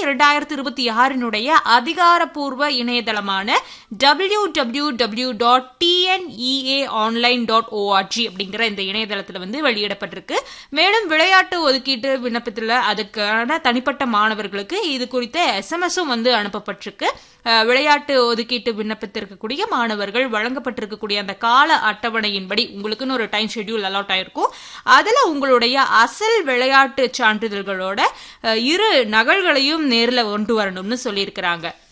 இரண்டாயிரத்தி இருபத்தி ஆறினுடைய அதிகாரப்பூர்வ இணையதளமான W W W dot T N E A online dot O R G அப்படிங்கிற இந்த இணையதளத்தில் வந்து வெளியிடப்பட்டிருக்கு மேலும் விளையாட்டு ஒதுக்கீட்டு விண்ணப்பத்தில் அதுக்கான தனிப்பட்ட மாணவர்களுக்கு இது குறித்த எஸ்எம்எஸும் வந்து அனுப்பப்பட்டிருக்கு அஹ், விளையாட்டு ஒதுக்கீட்டு விண்ணப்பத்திற்கக்கூடிய மாணவர்கள் வழங்கப்பட்டிருக்கக்கூடிய அந்த கால அட்டவணையின்படி உங்களுக்குன்னு ஒரு டைம் ஷெட்யூல் அலாட் ஆயிருக்கும் அதுல உங்களுடைய அசல் விளையாட்டு சான்றிதழ்களோட அஹ், இரு நகல்களையும் நேர்ல கொண்டு வரணும்னு சொல்லியிருக்கிறாங்க